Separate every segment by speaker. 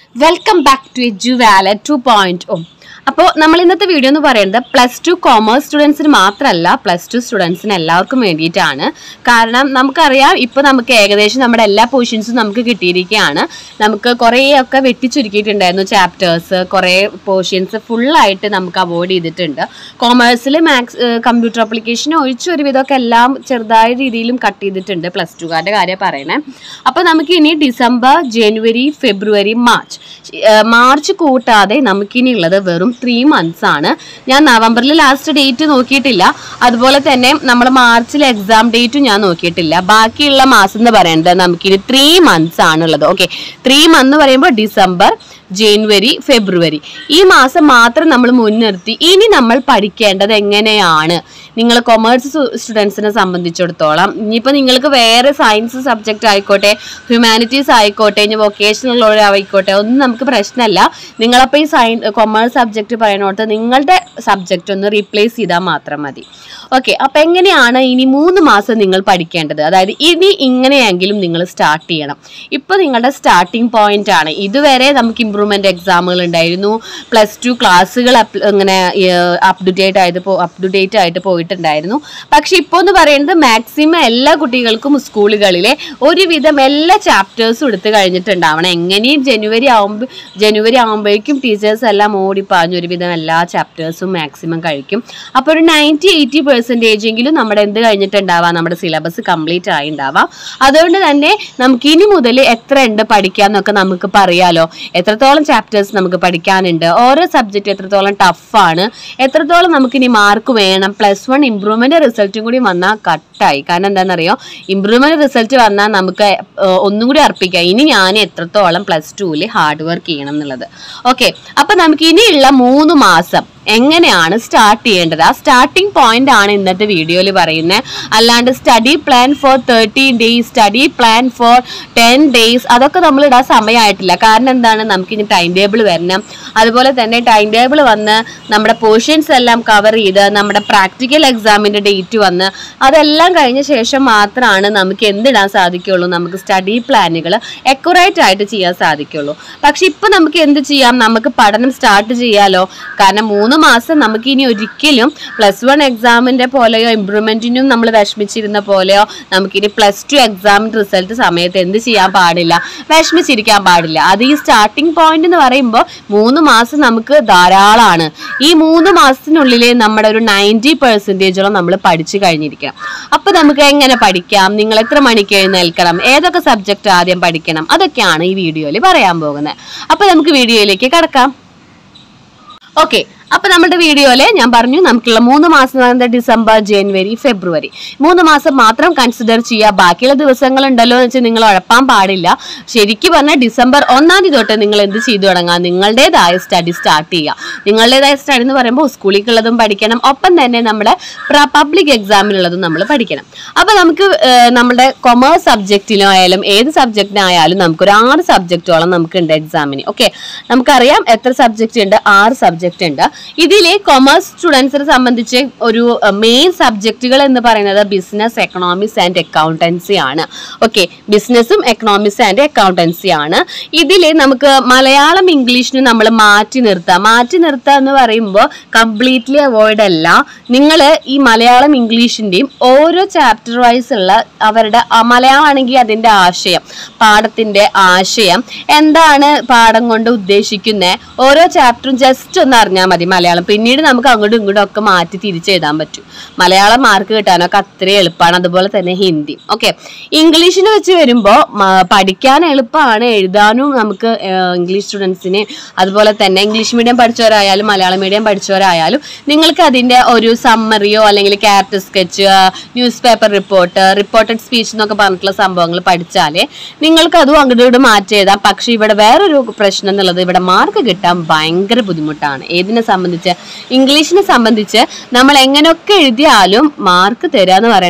Speaker 1: welcome back to Eduvala two point o അപ്പോൾ നമ്മൾ ഇന്നത്തെ വീഡിയോ എന്ന് പറയുന്നത് പ്ലസ് ടു കോമേഴ്സ് സ്റ്റുഡൻസിന് മാത്രമല്ല പ്ലസ് ടു സ്റ്റുഡൻസിന് എല്ലാവർക്കും വേണ്ടിയിട്ടാണ് കാരണം നമുക്കറിയാം ഇപ്പോൾ നമുക്ക് ഏകദേശം നമ്മുടെ എല്ലാ പൊസിഷൻസും നമുക്ക് കിട്ടിയിരിക്കുകയാണ് നമുക്ക് കുറേയൊക്കെ വെട്ടിച്ചുരുക്കിയിട്ടുണ്ടായിരുന്നു ചാപ്റ്റേഴ്സ് കുറേ പോർഷൻസ് ഫുള്ളായിട്ട് നമുക്ക് അവോയ്ഡ് ചെയ്തിട്ടുണ്ട് കോമേഴ്സിൽ മാത്സ് കമ്പ്യൂട്ടർ അപ്ലിക്കേഷൻ ഒഴിച്ച് ഒരുവിധമൊക്കെ എല്ലാം ചെറുതായ രീതിയിലും കട്ട് ചെയ്തിട്ടുണ്ട് പ്ലസ് ടുകാരുടെ കാര്യം പറയണേ അപ്പോൾ നമുക്ക് ഇനി ഡിസംബർ ജനുവരി ഫെബ്രുവരി മാർച്ച് ഏഹ് മാർച്ച് കൂട്ടാതെ നമുക്കിനി ഉള്ളത് വെറും ത്രീ മന്ത്സ് ആണ് ഞാൻ നവംബറിൽ ലാസ്റ്റ് ഡേറ്റ് നോക്കിയിട്ടില്ല അതുപോലെ തന്നെ നമ്മൾ മാർച്ചിലെ എക്സാം ഡേറ്റും ഞാൻ നോക്കിയിട്ടില്ല ബാക്കിയുള്ള മാസം എന്ന് പറയുന്നത് നമുക്കിനി ത്രീ മന്ത്സ് ആണുള്ളത് ഓക്കെ ത്രീ മന്ത് എന്ന് പറയുമ്പോൾ ഡിസംബർ ജനുവരി ഫെബ്രുവരി ഈ മാസം മാത്രം നമ്മൾ മുൻനിർത്തി ഇനി നമ്മൾ പഠിക്കേണ്ടത് എങ്ങനെയാണ് നിങ്ങൾ കൊമേഴ്സ് സ്റ്റുഡൻസിനെ സംബന്ധിച്ചിടത്തോളം ഇനിയിപ്പോൾ നിങ്ങൾക്ക് വേറെ സയൻസ് സബ്ജക്റ്റ് ആയിക്കോട്ടെ ഹ്യൂമാനിറ്റീസ് ആയിക്കോട്ടെ ഇനി വൊക്കേഷണൽ ആയിക്കോട്ടെ ഒന്നും നമുക്ക് പ്രശ്നമല്ല നിങ്ങളപ്പോൾ ഈ സയൻ കൊമേഴ്സ് സബ്ജക്റ്റ് പറയണോട്ട് നിങ്ങളുടെ സബ്ജക്റ്റ് ഒന്ന് റീപ്ലേസ് ചെയ്താൽ മാത്രം മതി ഓക്കെ അപ്പം എങ്ങനെയാണ് ഇനി മൂന്ന് മാസം നിങ്ങൾ പഠിക്കേണ്ടത് അതായത് ഇനി ഇങ്ങനെയെങ്കിലും നിങ്ങൾ സ്റ്റാർട്ട് ചെയ്യണം ഇപ്പോൾ നിങ്ങളുടെ സ്റ്റാർട്ടിംഗ് പോയിന്റ് ആണ് ഇതുവരെ നമുക്ക് ഇമ്പ്രൂവ്മെന്റ് എക്സാമുകൾ ഉണ്ടായിരുന്നു പ്ലസ് ടു ക്ലാസ്സുകൾ ഇങ്ങനെ അപ് ടു ഡേറ്റ് ആയിട്ട് അപ് ടു ഡേറ്റ് ആയിട്ട് പോയിട്ടുണ്ടായിരുന്നു പക്ഷെ ഇപ്പോൾ എന്ന് പറയുന്നത് മാക്സിമം എല്ലാ കുട്ടികൾക്കും സ്കൂളുകളിലെ ഒരുവിധം എല്ലാ ചാപ്റ്റേഴ്സും എടുത്ത് കഴിഞ്ഞിട്ടുണ്ടാവണം എങ്ങനെയും ജനുവരി ആകുമ്പോൾ ജനുവരി ആകുമ്പോഴേക്കും ടീച്ചേഴ്സ് എല്ലാം ഓടിപ്പാഞ്ഞ് ഒരുവിധം എല്ലാ ചാപ്റ്റേഴ്സും മാക്സിമം കഴിക്കും അപ്പോൾ ഒരു നയൻറ്റി എയ്റ്റി പെർസെൻറ്റേജ് എങ്കിലും നമ്മുടെ എന്ത് കഴിഞ്ഞിട്ടുണ്ടാവാം നമ്മുടെ സിലബസ് കംപ്ലീറ്റ് ആയി ഉണ്ടാവാം അതുകൊണ്ട് തന്നെ നമുക്ക് ഇനി മുതൽ എത്ര ഉണ്ട് പഠിക്കാന്നൊക്കെ നമുക്ക് പറയാലോ എത്രത്തോളം ചാപ്റ്റേഴ്സ് നമുക്ക് പഠിക്കാനുണ്ട് ഓരോ സബ്ജക്റ്റ് എത്രത്തോളം ടഫാണ് എത്രത്തോളം നമുക്ക് ഇനി മാർക്ക് വേണം പ്ലസ് വൺ ഇമ്പ്രൂവ്മെന്റ് റിസൾട്ടും കൂടി വന്നാൽ കട്ടായി കാരണം എന്താണെന്നറിയോ ഇമ്പ്രൂവ്മെന്റ് റിസൾട്ട് വന്നാൽ നമുക്ക് ഏഹ്, ഒന്നും കൂടി അർപ്പിക്കാം ഇനി ഞാൻ എത്രത്തോളം പ്ലസ് ടുവിൽ ഹാർഡ് വർക്ക് ചെയ്യണം എന്നുള്ളത് ഓക്കെ അപ്പൊ നമുക്ക് ഇനിയുള്ള മൂന്ന് മാസം എങ്ങനെയാണ് സ്റ്റാർട്ട് ചെയ്യേണ്ടത് ആ സ്റ്റാർട്ടിംഗ് പോയിന്റ് ആണ് ഇന്നത്തെ വീഡിയോയിൽ പറയുന്നത് അല്ലാണ്ട് study plan for thirty days study plan for ten days അതൊക്കെ നമ്മൾ ഇടാൻ സമയമായിട്ടില്ല കാരണം എന്താണ് നമുക്കിനി ടൈം ടേബിൾ വരണം അതുപോലെ തന്നെ ടൈം ടേബിൾ വന്ന് നമ്മുടെ പോർഷൻസ് എല്ലാം കവർ ചെയ്ത് നമ്മുടെ പ്രാക്ടിക്കൽ എക്സാമിന്റെ ഡേറ്റ് വന്ന് അതെല്ലാം കഴിഞ്ഞ ശേഷം മാത്രമാണ് നമുക്ക് എന്തിടാൻ സാധിക്കുള്ളൂ നമുക്ക് സ്റ്റഡി പ്ലാനുകൾ അക്യുറേറ്റ് ആയിട്ട് ചെയ്യാൻ സാധിക്കുള്ളൂ പക്ഷെ ഇപ്പൊ നമുക്ക് എന്ത് ചെയ്യാം നമുക്ക് പഠനം സ്റ്റാർട്ട് ചെയ്യാലോ കാരണം മൂന്ന് മാസം നമുക്ക് ഇനി ഒരിക്കലും പ്ലസ് വൺ എക്സാമിന്റെ പോലെയോ ഇംപ്രൂവ്മെന്റിനും നമ്മൾ വിഷമിച്ചിരുന്ന പോലെയോ നമുക്കിനി പ്ലസ് ടു എക്സാം റിസൾട്ട് സമയത്ത് എന്ത് ചെയ്യാൻ പാടില്ല വിഷമിച്ചിരിക്കാൻ പാടില്ല അത് ഈ സ്റ്റാർട്ടിംഗ് പോയിന്റ് എന്ന് പറയുമ്പോൾ മൂന്ന് മാസം നമുക്ക് ധാരാളമാണ് ഈ മൂന്ന് മാസത്തിനുള്ളിൽ നമ്മുടെ ഒരു നയൻറ്റി പെർസെൻറ്റേജോളം നമ്മൾ പഠിച്ചു കഴിഞ്ഞിരിക്കണം അപ്പൊ നമുക്ക് എങ്ങനെ പഠിക്കാം നിങ്ങൾ എത്ര മണിക്ക് എഴുന്നേൽക്കണം ഏതൊക്കെ സബ്ജക്റ്റ് ആദ്യം പഠിക്കണം അതൊക്കെയാണ് ഈ വീഡിയോയിൽ പറയാൻ പോകുന്നത് അപ്പൊ നമുക്ക് വീഡിയോയിലേക്ക് കടക്കാം ഓക്കെ അപ്പൊ നമ്മുടെ വീഡിയോയില് ഞാൻ പറഞ്ഞു നമുക്കുള്ള മൂന്ന് മാസം എന്ന് പറയുന്നത് ഡിസംബർ ജനുവരി ഫെബ്രുവരി മൂന്ന് മാസം മാത്രം കൺസിഡർ ചെയ്യുക ബാക്കിയുള്ള ദിവസങ്ങൾ ഉണ്ടല്ലോ എന്ന് വെച്ചാൽ നിങ്ങൾ ഉഴപ്പാൻ പാടില്ല ശരിക്കും പറഞ്ഞാൽ ഡിസംബർ ഒന്നാം തീയതി തൊട്ട് നിങ്ങൾ എന്ത് ചെയ്തു തുടങ്ങാം നിങ്ങളുടേതായ സ്റ്റഡി സ്റ്റാർട്ട് ചെയ്യുക നിങ്ങളുടേതായ സ്റ്റഡി എന്ന് പറയുമ്പോൾ സ്കൂളിലേക്കുള്ളതും പഠിക്കണം ഒപ്പം തന്നെ നമ്മുടെ പബ്ലിക് എക്സാമിനുള്ളതും നമ്മൾ പഠിക്കണം അപ്പൊ നമുക്ക് ഏഹ്, നമ്മുടെ കൊമേഴ്സ് സബ്ജക്റ്റിനോ ആയാലും ഏത് സബ്ജക്റ്റിനായാലും നമുക്കൊരു ആറ് സബ്ജക്റ്റോളം നമുക്കുണ്ട് എക്സാമിന് ഓക്കെ നമുക്കറിയാം എത്ര സബ്ജക്റ്റ് ഉണ്ട് ആറ് സബ്ജക്റ്റ് ഉണ്ട് ഇതിലെ കൊമേഴ്സ് സ്റ്റുഡൻസിനെ സംബന്ധിച്ച് ഒരു മെയിൻ സബ്ജക്റ്റുകൾ എന്ന് പറയുന്നത് ബിസിനസ് എക്കണോമിക്സ് ആൻഡ് അക്കൗണ്ടൻസി ആണ് ഓക്കെ ബിസിനസ്സും എക്കണോമിക്സ് ആൻഡ് അക്കൗണ്ടൻസി ആണ് ഇതിൽ നമുക്ക് മലയാളം ഇംഗ്ലീഷിന് നമ്മൾ മാറ്റി നിർത്താം മാറ്റി നിർത്തുക എന്ന് പറയുമ്പോൾ കംപ്ലീറ്റ്ലി അവോയ്ഡ് അല്ല നിങ്ങൾ ഈ മലയാളം ഇംഗ്ലീഷിന്റെയും ഓരോ ചാപ്റ്റർ വൈസ് ഉള്ള അവരുടെ ആ മലയാളം ആണെങ്കിൽ അതിന്റെ ആശയം പാഠത്തിന്റെ ആശയം എന്താണ് പാഠം കൊണ്ട് ഉദ്ദേശിക്കുന്നത് ഓരോ ചാപ്റ്ററും ജസ്റ്റ് ഒന്ന് അറിഞ്ഞാൽ മതി മലയാളം പിന്നീട് നമുക്ക് അങ്ങോട്ടും ഇങ്ങോട്ടും ഒക്കെ മാറ്റി തിരിച്ചെഴുതാൻ പറ്റും മലയാളം മാർക്ക് കിട്ടാനൊക്കെ അത്രയും എളുപ്പമാണ് അതുപോലെ തന്നെ ഹിന്ദി ഓക്കെ ഇംഗ്ലീഷിന് വെച്ച് വരുമ്പോൾ പഠിക്കാൻ എളുപ്പമാണ് എഴുതാനും നമുക്ക് ഏഹ്, ഇംഗ്ലീഷ് സ്റ്റുഡൻസിന് അതുപോലെ തന്നെ ഇംഗ്ലീഷ് മീഡിയം പഠിച്ചവരായാലും മലയാളം മീഡിയം പഠിച്ചവരായാലും നിങ്ങൾക്ക് അതിന്റെ ഒരു സമ്മറിയോ അല്ലെങ്കിൽ character sketch newspaper report reported speech എന്നൊക്കെ പറഞ്ഞിട്ടുള്ള സംഭവങ്ങൾ പഠിച്ചാലേ നിങ്ങൾക്ക് അതും അങ്ങോട്ടും ഇങ്ങോട്ട് മാറ്റി എഴുതാം പക്ഷെ ഇവിടെ വേറൊരു പ്രശ്നം എന്നുള്ളത് ഇവിടെ മാർക്ക് കിട്ടാൻ ഭയങ്കര ബുദ്ധിമുട്ടാണ് ഏതിനെ സംബന്ധിച്ച് ഇംഗ്ലീഷിനെ സംബന്ധിച്ച് നമ്മൾ എങ്ങനെയൊക്കെ എഴുതിയാലും മാർക്ക് തരിക എന്ന് പറയുന്നത്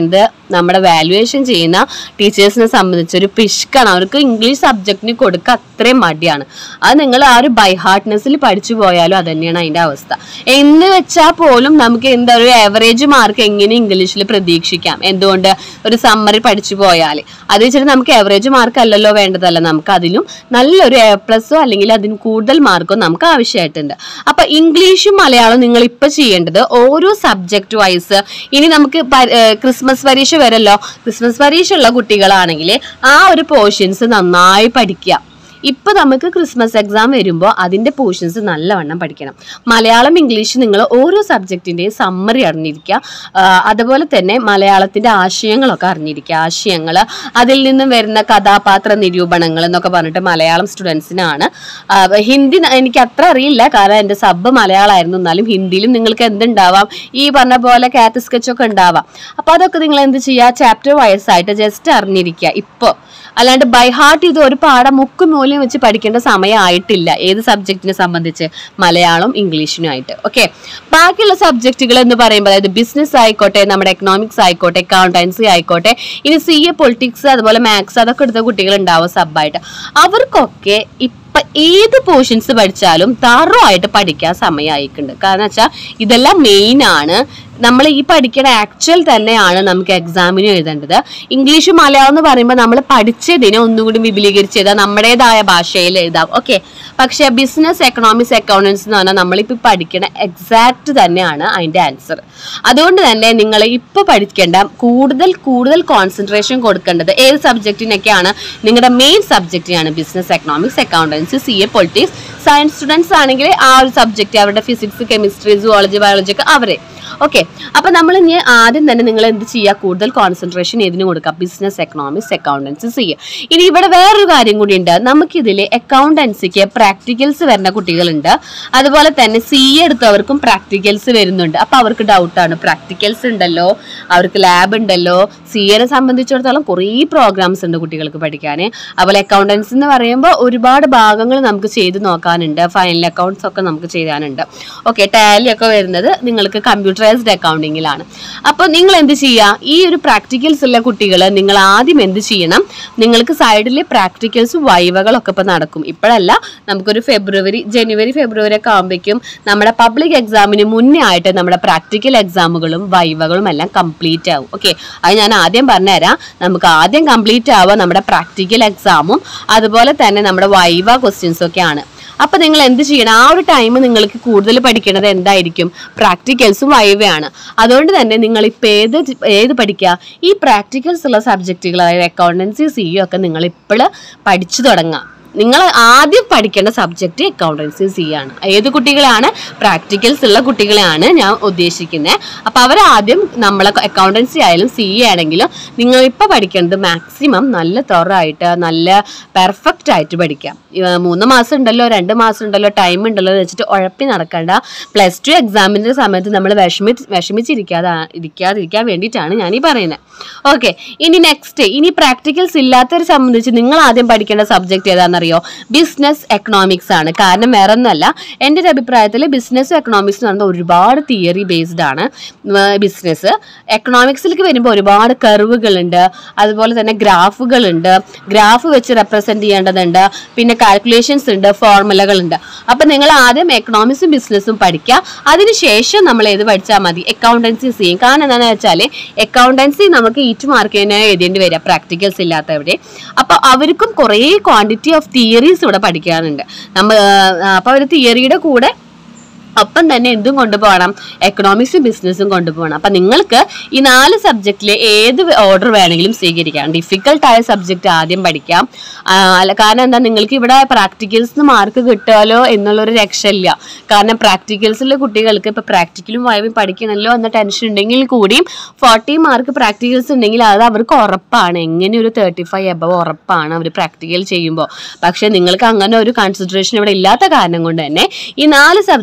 Speaker 1: നമ്മുടെ വാല്യുവേഷൻ ചെയ്യുന്ന ടീച്ചേഴ്സിനെ സംബന്ധിച്ച് ഒരു പിഷ്കാണ് അവർക്ക് ഇംഗ്ലീഷ് സബ്ജക്റ്റിന് കൊടുക്കുക അത്രയും മടിയാണ് അത് നിങ്ങൾ ആ ഒരു ബൈ ഹാർട്ട്നെസ്സിൽ പഠിച്ചു പോയാലും അത് തന്നെയാണ് അതിന്റെ അവസ്ഥ എന്ന് വെച്ചാൽ പോലും നമുക്ക് എന്താ ഒരു ആവറേജ് മാർക്ക് എങ്ങനെ ഇംഗ്ലീഷിൽ പ്രതീക്ഷിക്കാം എന്തുകൊണ്ട് ഒരു സമ്മറി പഠിച്ചു പോയാൽ അത് വെച്ചിട്ട് നമുക്ക് ആവറേജ് മാർക്ക് അല്ലല്ലോ വേണ്ടതല്ല നമുക്ക് അതിലും നല്ലൊരു എ പ്ലസോ അല്ലെങ്കിൽ അതിന് കൂടുതൽ മാർക്കോ നമുക്ക് ആവശ്യമായിട്ടുണ്ട് അപ്പൊ ഇംഗ്ലീഷും മലയാളവും നിങ്ങൾ ഇപ്പൊ ചെയ്യേണ്ടത് ഓരോ സബ്ജക്ട് വൈസ് ഇനി നമുക്ക് പ- ഏർ ക്രിസ്മസ് പരീക്ഷ വരല്ലോ ക്രിസ്മസ് പരീക്ഷ ഉള്ള കുട്ടികളാണെങ്കിൽ ആ ഒരു പോർഷൻസ് നന്നായി പഠിക്കുക ഇപ്പൊ നമുക്ക് ക്രിസ്മസ് എക്സാം വരുമ്പോൾ അതിന്റെ പോർഷൻസ് നല്ലവണ്ണം പഠിക്കണം മലയാളം ഇംഗ്ലീഷ് നിങ്ങൾ ഓരോ സബ്ജക്റ്റിന്റെയും സമ്മറി അറിഞ്ഞിരിക്കുക ആ, അതുപോലെ തന്നെ മലയാളത്തിന്റെ ആശയങ്ങളൊക്കെ അറിഞ്ഞിരിക്കുക ആശയങ്ങൾ അതിൽ നിന്നും വരുന്ന കഥാപാത്ര നിരൂപണങ്ങൾ എന്നൊക്കെ പറഞ്ഞിട്ട് മലയാളം സ്റ്റുഡൻസിനാണ് ആ, ഹിന്ദി ന- എനിക്ക് അത്ര അറിയില്ല കാരണം എൻ്റെ സബ് മലയാളമായിരുന്നു എന്നാലും ഹിന്ദിയിലും നിങ്ങൾക്ക് എന്തുണ്ടാവാം ഈ പറഞ്ഞ പോലെ കാറ്റ് സ്കെച്ച് ഒക്കെ ഉണ്ടാവാം അപ്പൊ അതൊക്കെ നിങ്ങൾ എന്ത് ചെയ്യുക ചാപ്റ്റർ വൈസ് ആയിട്ട് ജസ്റ്റ് അറിഞ്ഞിരിക്കുക ഇപ്പോൾ അല്ലാണ്ട് ബൈ ഹാർട്ട് ഇത് ഒരു പാഠം മുക്കും മൂല്യം വെച്ച് പഠിക്കേണ്ട സമയമായിട്ടില്ല ഏത് സബ്ജക്റ്റിനെ സംബന്ധിച്ച് മലയാളം ഇംഗ്ലീഷിനുമായിട്ട് ഓക്കെ ബാക്കിയുള്ള സബ്ജക്റ്റുകൾ എന്ന് പറയുമ്പോൾ അതായത് ബിസിനസ് ആയിക്കോട്ടെ നമ്മുടെ എക്കണോമിക്സ് ആയിക്കോട്ടെ അക്കൗണ്ടൻസി ആയിക്കോട്ടെ ഇനി സി എ പൊളിറ്റിക്സ് അതുപോലെ മാത്സ് അതൊക്കെ എടുത്ത കുട്ടികൾ ഉണ്ടാവും സബായിട്ട് അവർക്കൊക്കെ ഇപ്പൊ ഏത് പോർഷൻസ് പഠിച്ചാലും തറോ ആയിട്ട് പഠിക്കാൻ സമയമായിട്ടുണ്ട് കാരണം വെച്ചാൽ ഇതെല്ലാം മെയിൻ ആണ് നമ്മൾ ഈ പഠിക്കുന്ന ആക്ച്വൽ തന്നെയാണ് നമുക്ക് എക്സാമിന് എഴുതേണ്ടത് ഇംഗ്ലീഷ് മലയാളം എന്ന് പറയുമ്പോൾ നമ്മൾ പഠിച്ചതിനെ ഒന്നുകൂടി വിപുലീകരിച്ച് എഴുതാം നമ്മുടേതായ ഭാഷയിൽ എഴുതാം ഓക്കെ പക്ഷേ ബിസിനസ് എക്കണോമിക്സ് അക്കൗണ്ടൻസ് എന്ന് പറഞ്ഞാൽ നമ്മളിപ്പോൾ പഠിക്കുന്ന എക്സാക്ട് തന്നെയാണ് അതിൻ്റെ ആൻസർ അതുകൊണ്ട് തന്നെ നിങ്ങൾ ഇപ്പോൾ പഠിക്കേണ്ട കൂടുതൽ കൂടുതൽ കോൺസെൻട്രേഷൻ കൊടുക്കേണ്ടത് ഏത് സബ്ജക്റ്റിനൊക്കെയാണ് നിങ്ങളുടെ മെയിൻ സബ്ജക്റ്റിനാണ് business economics accountancy C A politics science students ആണെങ്കിൽ ആ ഒരു സബ്ജക്റ്റ് അവരുടെ ഫിസിക്സ് കെമിസ്ട്രി സുവോളജി ബയോളജി ഒക്കെ അവരെ ഓക്കെ അപ്പൊ നമ്മൾ ഇനി ആദ്യം തന്നെ നിങ്ങൾ എന്ത് ചെയ്യുക കൂടുതൽ കോൺസെൻട്രേഷൻ ഏതിന് കൊടുക്കുക ബിസിനസ് എക്കണോമിക്സ് അക്കൗണ്ടൻസി ചെയ്യുക ഇനി ഇവിടെ വേറൊരു കാര്യം കൂടി ഉണ്ട് നമുക്കിതിൽ അക്കൗണ്ടൻസിക്ക് പ്രാക്ടിക്കൽസ് വരുന്ന കുട്ടികളുണ്ട് അതുപോലെ തന്നെ സി എടുത്തവർക്കും പ്രാക്ടിക്കൽസ് വരുന്നുണ്ട് അപ്പൊ അവർക്ക് ഡൗട്ടാണ് പ്രാക്ടിക്കൽസ് ഉണ്ടല്ലോ അവർക്ക് ലാബ് ഉണ്ടല്ലോ സി എനെ സംബന്ധിച്ചിടത്തോളം കുറേ പ്രോഗ്രാംസ് ഉണ്ട് കുട്ടികൾക്ക് പഠിക്കാൻ അതുപോലെ അക്കൗണ്ടൻസ് എന്ന് പറയുമ്പോൾ ഒരുപാട് ഭാഗങ്ങൾ നമുക്ക് ചെയ്ത് നോക്കാനുണ്ട് ഫൈനൽ അക്കൗണ്ട്സ് ഒക്കെ നമുക്ക് ചെയ്യാനുണ്ട് ഓക്കെ ടാലി ഒക്കെ വരുന്നത് നിങ്ങൾക്ക് കമ്പ്യൂട്ടറൈസ്ഡ് അക്കൗണ്ടിങ്ങിലാണ് അപ്പോൾ നിങ്ങൾ എന്ത് ചെയ്യുക ഈ ഒരു പ്രാക്ടിക്കൽസ് ഉള്ള കുട്ടികൾ നിങ്ങൾ ആദ്യം എന്ത് ചെയ്യണം നിങ്ങൾക്ക് സൈഡിൽ പ്രാക്ടിക്കൽസ് വൈവകളൊക്കെ ഇപ്പം നടക്കും ഇപ്പോഴല്ല നമുക്കൊരു ഫെബ്രുവരി ജനുവരി ഫെബ്രുവരി ഒക്കെ ആകുമ്പോഴേക്കും നമ്മുടെ പബ്ലിക് എക്സാമിന് മുന്നേ ആയിട്ട് നമ്മുടെ പ്രാക്ടിക്കൽ എക്സാമുകളും വൈവകളും എല്ലാം കംപ്ലീറ്റ് ആവും ഓക്കെ അത് ഞാൻ ആദ്യം പറഞ്ഞുതരാം നമുക്ക് ആദ്യം കംപ്ലീറ്റ് ആവുക നമ്മുടെ പ്രാക്ടിക്കൽ എക്സാമും അതുപോലെ തന്നെ നമ്മുടെ വൈവ ക്വസ്റ്റ്യൻസും ഒക്കെയാണ് അപ്പൊ നിങ്ങൾ എന്ത് ചെയ്യണം ആ ഒരു ടൈം നിങ്ങൾക്ക് കൂടുതൽ പഠിക്കേണ്ടത് എന്തായിരിക്കും പ്രാക്ടിക്കൽസും വൈവയാണ് അതുകൊണ്ട് തന്നെ നിങ്ങൾ ഇപ്പൊ ഏത് ജി- ഏത് പഠിക്കുക ഈ പ്രാക്ടിക്കൽസ് ഉള്ള സബ്ജക്റ്റുകൾ അതായത് അക്കൗണ്ടൻസി സി ഒക്കെ നിങ്ങൾ ഇപ്പോൾ പഠിച്ചു തുടങ്ങാം നിങ്ങൾ ആദ്യം പഠിക്കേണ്ട സബ്ജക്റ്റ് അക്കൗണ്ടൻസി സി ആണ് ഏത് കുട്ടികളാണ് പ്രാക്ടിക്കൽസ് ഉള്ള കുട്ടികളെയാണ് ഞാൻ ഉദ്ദേശിക്കുന്നത് അപ്പൊ അവരാദ്യം നമ്മളെ അക്കൗണ്ടൻസി ആയാലും സി ആണെങ്കിലും നിങ്ങൾ ഇപ്പൊ പഠിക്കേണ്ടത് മാക്സിമം നല്ല തൊറായിട്ട് നല്ല പെർഫെക്റ്റ് ആയിട്ട് പഠിക്കാം ഇവ മൂന്ന് മാസം ഉണ്ടല്ലോ രണ്ട് മാസം ഉണ്ടല്ലോ ടൈം ഉണ്ടല്ലോ എന്ന് വെച്ചിട്ട് ഉഴപ്പി നടക്കണ്ട പ്ലസ് ടു എക്സാമിന്റെ സമയത്ത് നമ്മൾ വിഷമി വിഷമിച്ചിരിക്കാതെ ഇരിക്കാതിരിക്കാൻ വേണ്ടിയിട്ടാണ് ഞാൻ ഈ പറയുന്നത് ഓക്കെ ഇനി നെക്സ്റ്റ് ഇനി പ്രാക്ടിക്കൽസ് ഇല്ലാത്തവരെ സംബന്ധിച്ച് നിങ്ങൾ ആദ്യം പഠിക്കേണ്ട സബ്ജക്ട് ഏതാണെന്നറിയോ ബിസിനസ് എക്കണോമിക്സ് ആണ് കാരണം വേറെ ഒന്നല്ല എൻ്റെ ഒരു അഭിപ്രായത്തിൽ ബിസിനസ് എക്കണോമിക്സ് എന്ന് പറയുന്നത് ഒരുപാട് തിയറി ബേസ്ഡ് ആണ് ബിസിനസ് എക്കണോമിക്സിലേക്ക് വരുമ്പോൾ ഒരുപാട് കർവുകളുണ്ട് അതുപോലെ തന്നെ ഗ്രാഫുകളുണ്ട് ഗ്രാഫ് വെച്ച് റെപ്രസെന്റ് ചെയ്യേണ്ടതുണ്ട് പിന്നെ കാൽക്കുലേഷൻസ് ഉണ്ട് ഫോർമുലകളുണ്ട് അപ്പൊ നിങ്ങൾ ആദ്യം എക്കണോമിക്സും ബിസിനസ്സും പഠിക്കുക അതിനുശേഷം നമ്മൾ ഏത് പഠിച്ചാൽ മതി അക്കൗണ്ടൻസി ചെയ്യും കാരണം എന്താണെന്ന് വെച്ചാൽ അക്കൗണ്ടൻസി നമുക്ക് ഈറ്റ് മാർക്കിന് എഴുതേണ്ടി വരിക പ്രാക്ടിക്കൽസ് ഇല്ലാത്തവിടെ അപ്പൊ അവർക്കും കുറേ ക്വാണ്ടിറ്റി ഓഫ് തിയറീസ് ഇവിടെ പഠിക്കാനുണ്ട് നമ്മൾ അപ്പൊ അവർ തിയറിയുടെ കൂടെ ഒപ്പം തന്നെ എന്തും കൊണ്ടുപോകണം എക്കണോമിക്സും ബിസിനസ്സും കൊണ്ടുപോകണം അപ്പം നിങ്ങൾക്ക് ഈ നാല് സബ്ജക്റ്റിലെ ഏത് ഓർഡർ വേണമെങ്കിലും സ്വീകരിക്കാം ഡിഫിക്കൽട്ടായ സബ്ജക്റ്റ് ആദ്യം പഠിക്കാം ആ, അല്ല കാരണം എന്താ നിങ്ങൾക്ക് ഇവിടെ പ്രാക്ടിക്കൽസിന് മാർക്ക് കിട്ടുമല്ലോ എന്നുള്ളൊരു രക്ഷയില്ല കാരണം പ്രാക്ടിക്കൽസിലെ കുട്ടികൾക്ക് ഇപ്പം പ്രാക്ടിക്കലും വായവും പഠിക്കണമല്ലോ എന്ന ടെൻഷൻ ഉണ്ടെങ്കിൽ കൂടിയും ഫോർട്ടി മാർക്ക് പ്രാക്ടിക്കൽസ് ഉണ്ടെങ്കിൽ അത് അവർക്ക് ഉറപ്പാണ് എങ്ങനെ ഒരു തേർട്ടി ഫൈവ് എബവ് ഉറപ്പാണ് അവർ പ്രാക്ടിക്കൽ ചെയ്യുമ്പോൾ പക്ഷേ നിങ്ങൾക്ക് അങ്ങനെ ഒരു കൺസിഡറേഷൻ ഇവിടെ ഇല്ലാത്ത കാരണം കൊണ്ട് തന്നെ ഈ നാല് സബ്ജക്റ്റുകളിൽ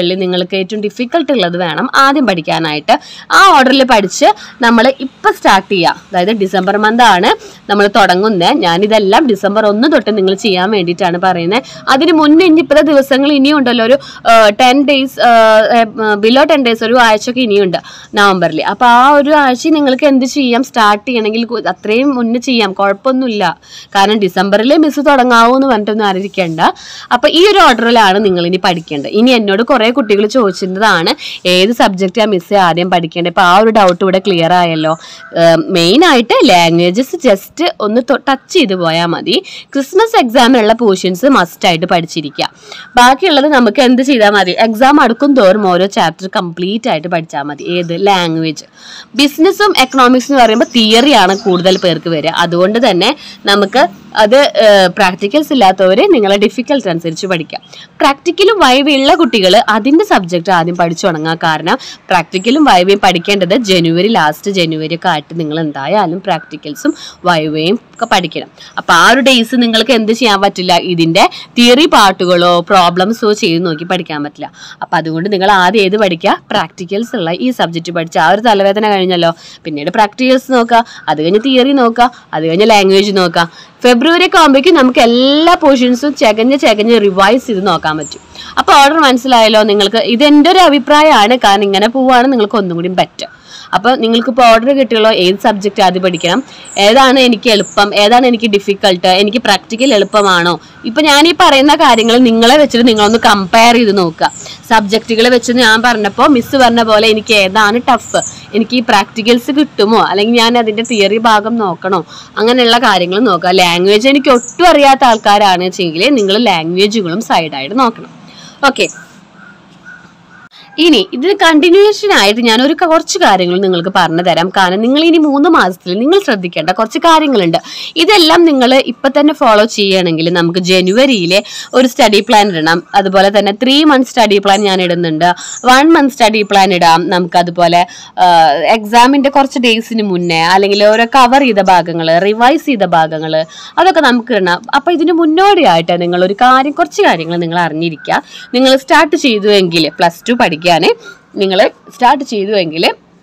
Speaker 1: ഓർഡറുകളിൽ നിങ്ങൾക്ക് ഏറ്റവും ഡിഫിക്കൽട്ട് ഉള്ളത് വേണം ആദ്യം പഠിക്കാനായിട്ട് ആ ഓർഡറിൽ പഠിച്ച് നമ്മൾ ഇപ്പം സ്റ്റാർട്ട് ചെയ്യുക അതായത് ഡിസംബർ മന്ത് ആണ് നമ്മൾ തുടങ്ങുന്നത് ഞാനിതെല്ലാം ഡിസംബർ ഒന്ന് തൊട്ട് നിങ്ങൾ ചെയ്യാൻ വേണ്ടിയിട്ടാണ് പറയുന്നത് അതിന് മുന്നേ ഇനി ഇപ്പോഴത്തെ ദിവസങ്ങൾ ഇനിയും ഉണ്ടല്ലോ ഒരു ten days below ten days ഒരു ആഴ്ചയൊക്കെ ഇനിയുണ്ട് നവംബറിൽ അപ്പോൾ ആ ഒരു ആഴ്ച നിങ്ങൾക്ക് എന്ത് ചെയ്യാം സ്റ്റാർട്ട് ചെയ്യണമെങ്കിൽ കു- അത്രയും മുന്നേ ചെയ്യാം കുഴപ്പമൊന്നുമില്ല കാരണം ഡിസംബറിൽ മിസ് തുടങ്ങാവൂ എന്ന് പറഞ്ഞിട്ടൊന്നും അറിയിക്കേണ്ട അപ്പോൾ ഈ ഒരു ഓർഡറിലാണ് നിങ്ങൾ ഇനി പഠിക്കേണ്ടത് ഇനി എന്നോട് കുറേ കുട്ടികൾ ചോദിച്ചിരുന്നതാണ് ഏത് സബ്ജക്റ്റാണ് മിസ് ആദ്യം പഠിക്കേണ്ടത് ഇപ്പോൾ ആ ഒരു ഡൗട്ട് ഇവിടെ ക്ലിയർ ആയല്ലോ മെയിൻ ആയിട്ട് ലാംഗ്വേജസ് ജസ്റ്റ് ഒന്ന് ടച്ച് ചെയ്ത് പോയാൽ മതി ക്രിസ്മസ് എക്സാമിനുള്ള പോർഷൻസ് മസ്റ്റ് ആയിട്ട് പഠിച്ചിരിക്കുക ബാക്കിയുള്ളത് നമുക്ക് എന്ത് ചെയ്താൽ മതി എക്സാം അടുക്കും തോറും ഓരോ ചാപ്റ്റർ കംപ്ലീറ്റ് ആയിട്ട് പഠിച്ചാൽ മതി ഏത് ലാംഗ്വേജ് ബിസിനസ്സും എക്കണോമിക്സ് എന്ന് പറയുമ്പോൾ തിയറിയാണ് കൂടുതൽ പേർക്ക് വരിക അതുകൊണ്ട് തന്നെ നമുക്ക് അത് പ്രാക്ടിക്കൽസ് ഇല്ലാത്തവർ നിങ്ങളെ ഡിഫിക്കൽട്ട് അനുസരിച്ച് പഠിക്കാം പ്രാക്ടിക്കലും വൈവയുള്ള കുട്ടികൾ അതിൻ്റെ സബ്ജക്റ്റ് ആദ്യം പഠിച്ചു തുടങ്ങാം കാരണം പ്രാക്ടിക്കലും വൈവയും പഠിക്കേണ്ടത് ജനുവരി ലാസ്റ്റ് ജനുവരി ഒക്കെ ആയിട്ട് നിങ്ങൾ എന്തായാലും പ്രാക്ടിക്കൽസും വൈവയും ഒക്കെ പഠിക്കണം അപ്പോൾ ആ ഒരു ഡേയ്സ് നിങ്ങൾക്ക് എന്ത് ചെയ്യാൻ പറ്റില്ല ഇതിൻ്റെ തിയറി പാർട്ടുകളോ പ്രോബ്ലംസോ ചെയ്ത് നോക്കി പഠിക്കാൻ പറ്റില്ല അപ്പോൾ അതുകൊണ്ട് നിങ്ങൾ ആദ്യം ഏത് പഠിക്കുക പ്രാക്ടിക്കൽസ് ഉള്ള ഈ സബ്ജക്റ്റ് പഠിച്ച ആ ഒരു തലവേദന കഴിഞ്ഞല്ലോ പിന്നീട് പ്രാക്ടിക്കൽസ് നോക്കുക അത് കഴിഞ്ഞ് തിയറി നോക്കുക അത് കഴിഞ്ഞ് ലാംഗ്വേജ് നോക്കുക ഫെബ്രുവരി ഒക്കെ ആകുമ്പോഴേക്കും നമുക്ക് എല്ലാ പോർഷൻസും ചകഞ്ഞ് ചകഞ്ഞ് റിവൈസ് ചെയ്ത് നോക്കാൻ പറ്റും അപ്പോൾ ഓർഡർ മനസ്സിലായല്ലോ നിങ്ങൾക്ക് ഇത് എൻ്റെ ഒരു അഭിപ്രായമാണ് കാരണം ഇങ്ങനെ പോവുകയാണ് നിങ്ങൾക്ക് ഒന്നും കൂടി ബെറ്റർ അപ്പോൾ നിങ്ങൾക്ക് ഇപ്പോൾ ഓർഡർ കിട്ടിയുള്ളൂ ഏത് സബ്ജക്റ്റ് ആദ്യം പഠിക്കണം ഏതാണ് എനിക്ക് എളുപ്പം ഏതാണ് എനിക്ക് ഡിഫിക്കൾട്ട് എനിക്ക് പ്രാക്ടിക്കൽ എളുപ്പമാണോ ഇപ്പം ഞാൻ ഈ പറയുന്ന കാര്യങ്ങൾ നിങ്ങളെ വെച്ചിട്ട് നിങ്ങളൊന്ന് കമ്പയർ ചെയ്ത് നോക്കുക സബ്ജക്റ്റുകൾ വെച്ച് ഞാൻ പറഞ്ഞപ്പോൾ മിസ് പറഞ്ഞ പോലെ എനിക്ക് ഏതാണ് ടഫ് എനിക്ക് ഈ പ്രാക്ടിക്കൽസ് കിട്ടുമോ അല്ലെങ്കിൽ ഞാൻ അതിൻ്റെ തിയറി ഭാഗം നോക്കണോ അങ്ങനെയുള്ള കാര്യങ്ങൾ നോക്കുക ലാംഗ്വേജ് എനിക്ക് ഒട്ടും അറിയാത്ത ആൾക്കാരാണ് വെച്ചെങ്കിൽ നിങ്ങൾ ലാംഗ്വേജുകളും സൈഡായിട്ട് നോക്കണം ഓക്കെ ഇനി ഇതിന് കണ്ടിന്യൂഷൻ ആയിട്ട് ഞാൻ ഒരു കുറച്ച് കാര്യങ്ങൾ നിങ്ങൾക്ക് പറഞ്ഞു തരാം കാരണം നിങ്ങൾ ഇനി മൂന്ന് മാസത്തിൽ നിങ്ങൾ ശ്രദ്ധിക്കേണ്ട കുറച്ച് കാര്യങ്ങളുണ്ട് ഇതെല്ലാം നിങ്ങൾ ഇപ്പൊ തന്നെ ഫോളോ ചെയ്യുകയാണെങ്കിൽ നമുക്ക് ജനുവരിയിലെ ഒരു സ്റ്റഡി പ്ലാൻ ഇടണം അതുപോലെ തന്നെ ത്രീ മന്ത് സ്റ്റഡി പ്ലാൻ ഞാൻ ഇടുന്നുണ്ട് വൺ മന്ത് സ്റ്റഡി പ്ലാൻ ഇടാം നമുക്ക് അതുപോലെ എക്സാമിന്റെ കുറച്ച് ഡേയ്സിന് മുന്നേ അല്ലെങ്കിൽ ഓരോ കവർ ചെയ്ത ഭാഗങ്ങൾ റിവൈസ് ചെയ്ത ഭാഗങ്ങൾ അതൊക്കെ നമുക്ക് ഇടണം അപ്പൊ ഇതിന് മുന്നോടിയായിട്ട് നിങ്ങൾ ഒരു കാര്യം കുറച്ച് കാര്യങ്ങൾ നിങ്ങൾ അറിഞ്ഞിരിക്കുക നിങ്ങൾ സ്റ്റാർട്ട് ചെയ്തുവെങ്കിൽ പ്ലസ് ടു പഠിക്കാൻ നിങ്ങൾ സ്റ്റാർട്ട് ചെയ്തുവെങ്കിൽ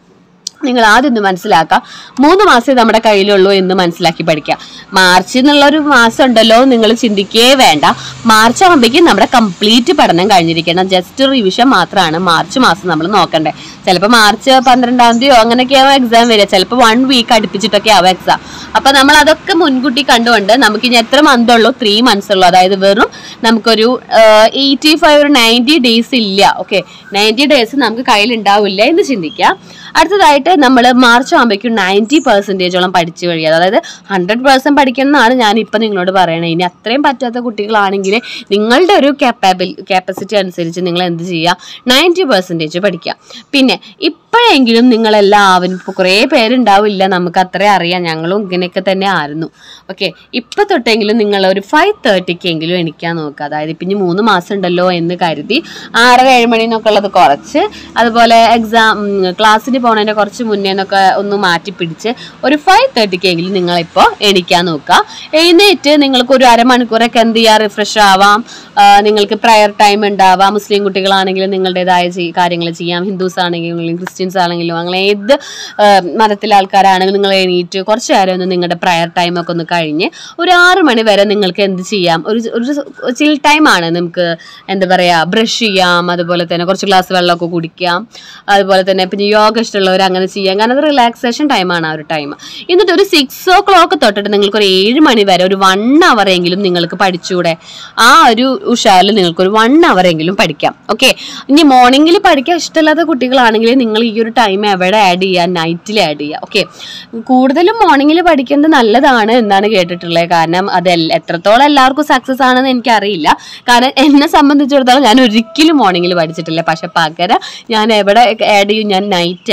Speaker 1: നിങ്ങൾ ആദ്യം ഒന്ന് മനസ്സിലാക്കുക മൂന്ന് മാസമേ നമ്മുടെ കയ്യിലുള്ളൂ എന്ന് മനസ്സിലാക്കി പഠിക്കുക മാർച്ച് എന്നുള്ളൊരു മാസം ഉണ്ടല്ലോ നിങ്ങൾ ചിന്തിക്കേ വേണ്ട മാർച്ച് ആകുമ്പോഴേക്കും നമ്മുടെ കംപ്ലീറ്റ് പഠനം കഴിഞ്ഞിരിക്കണം ജസ്റ്റ് റിവിഷൻ മാത്രമാണ് മാർച്ച് മാസം നമ്മൾ നോക്കണ്ടേ ചിലപ്പോൾ മാർച്ച് പന്ത്രണ്ടാം തീയതിയോ അങ്ങനെയൊക്കെയാവും എക്സാം വരിക ചിലപ്പോൾ വൺ വീക്ക് അടുപ്പിച്ചിട്ടൊക്കെ ആവും എക്സാം അപ്പൊ നമ്മൾ അതൊക്കെ മുൻകൂട്ടി കണ്ടുകൊണ്ട് നമുക്ക് ഇനി എത്ര മന്ത് ഉള്ളൂ ത്രീ മന്ത്സ് ഉള്ളൂ അതായത് വെറും നമുക്കൊരു എയ്റ്റി ഫൈവ് ഒരു നയൻറ്റി ഡേയ്സ് ഇല്ല ഓക്കെ നയൻറ്റി ഡേയ്സ് നമുക്ക് കയ്യിൽ ഉണ്ടാവില്ല എന്ന് ചിന്തിക്കാം അടുത്തതായിട്ട് നമ്മൾ മാർച്ച് ആകുമ്പോഴേക്കും നയൻറ്റി പെർസെൻറ്റേജോളം പഠിച്ചു കഴിയുക അതായത് ഹൺഡ്രഡ് പെർസെൻറ്റ് പഠിക്കണം എന്നാണ് ഞാൻ ഇപ്പം നിങ്ങളോട് പറയണത് ഇനി അത്രയും പറ്റാത്ത കുട്ടികളാണെങ്കിൽ നിങ്ങളുടെ ഒരു കാപ്പാബിൽ കാപ്പസിറ്റി അനുസരിച്ച് നിങ്ങൾ എന്ത് ചെയ്യുക നയൻറ്റി പെർസെൻറ്റേജ് പഠിക്കുക പിന്നെ ഇപ്പോഴെങ്കിലും നിങ്ങളെല്ലാവരും ഇപ്പോൾ കുറേ പേരുണ്ടാവില്ല നമുക്ക് അത്രേ അറിയാം ഞങ്ങളും ഇങ്ങനെയൊക്കെ തന്നെ ആയിരുന്നു ഓക്കെ ഇപ്പം തൊട്ടെങ്കിലും നിങ്ങൾ ഒരു ഫൈവ് തേർട്ടിക്കെങ്കിലും എണിക്കാൻ നോക്കുക അതായത് ഇപ്പം ഇനി മൂന്ന് മാസം ഉണ്ടല്ലോ എന്ന് കരുതി ആറര ഏഴ് മണി എന്നൊക്കെ ഉള്ളത് കുറച്ച് അതുപോലെ എക്സാം ക്ലാസ്സിന് പോണതിൻ്റെ കുറച്ച് മുന്നേ എന്നൊക്കെ ഒന്ന് മാറ്റി പിടിച്ച് ഒരു ഫൈവ് തേർട്ടിക്കെങ്കിലും നിങ്ങളിപ്പോൾ എണിക്കാൻ നോക്കുക എഴുന്നേറ്റ് നിങ്ങൾക്ക് ഒരു അരമണിക്കൂറൊക്കെ എന്ത് ചെയ്യുക റിഫ്രഷ് ആവാം ആ, നിങ്ങൾക്ക് പ്രയർ ടൈം ഉണ്ടാവാം മുസ്ലിം കുട്ടികളാണെങ്കിലും നിങ്ങളുടേതായ കാര്യങ്ങൾ ചെയ്യാം ഹിന്ദുസ് ആണെങ്കിലും ക്രിസ്ത്യൻസ് ആണെങ്കിലും അങ്ങനെ ഏത് ആ, മതത്തിലെ ആൾക്കാരാണെങ്കിലും നിങ്ങൾ എണീറ്റ് കുറച്ച് നേരം ഒന്ന് നിങ്ങളുടെ പ്രയർ ടൈം ഒക്കെ ഒന്ന് കഴിഞ്ഞ് ഒരു ആറ് മണി വരെ നിങ്ങൾക്ക് എന്ത് ചെയ്യാം ഒരു ഒരു ചിൽ ടൈം ആണ് നമുക്ക് എന്താ പറയുക ബ്രഷ് ചെയ്യാം അതുപോലെ തന്നെ കുറച്ച് ഗ്ലാസ് വെള്ളമൊക്കെ കുടിക്കാം അതുപോലെ തന്നെ പിന്നെ യോഗ ഇഷ്ടമുള്ളവർ അങ്ങനെ ചെയ്യാം കാരണം അത് റിലാക്സേഷൻ ടൈമാണ് ആ ഒരു ടൈം എന്നിട്ട് ഒരു സിക്സ് ഓ ക്ലോക്ക് തൊട്ടിട്ട് നിങ്ങൾക്ക് ഒരു ഏഴ് മണി വരെ ഒരു വൺ അവർ എങ്കിലും നിങ്ങൾക്ക് പഠിച്ചൂടെ ആ ഒരു ഉഷാറിൽ നിങ്ങൾക്ക് ഒരു വൺ അവർ എങ്കിലും പഠിക്കാം ഓക്കെ ഇനി മോർണിംഗിൽ പഠിക്കാൻ ഇഷ്ടമില്ലാത്ത കുട്ടികളാണെങ്കിൽ നിങ്ങൾ ഈ ഒരു ടൈം എവിടെ ആഡ് ചെയ്യുക നൈറ്റിൽ ആഡ് ചെയ്യുക ഓക്കെ കൂടുതലും മോർണിംഗിൽ പഠിക്കുന്നത് നല്ലതാണ് എന്നാണ് കേട്ടിട്ടുള്ളത് കാരണം അത് എൽ- എത്രത്തോളം എല്ലാവർക്കും സക്സസ് ആണെന്ന് എനിക്കറിയില്ല കാരണം എന്നെ സംബന്ധിച്ചിടത്തോളം ഞാൻ ഒരിക്കലും മോർണിംഗിൽ പഠിച്ചിട്ടില്ല പക്ഷെ പകരം ഞാൻ എവിടെ ആഡ് ചെയ്യും ഞാൻ നൈറ്റ് ആഡ്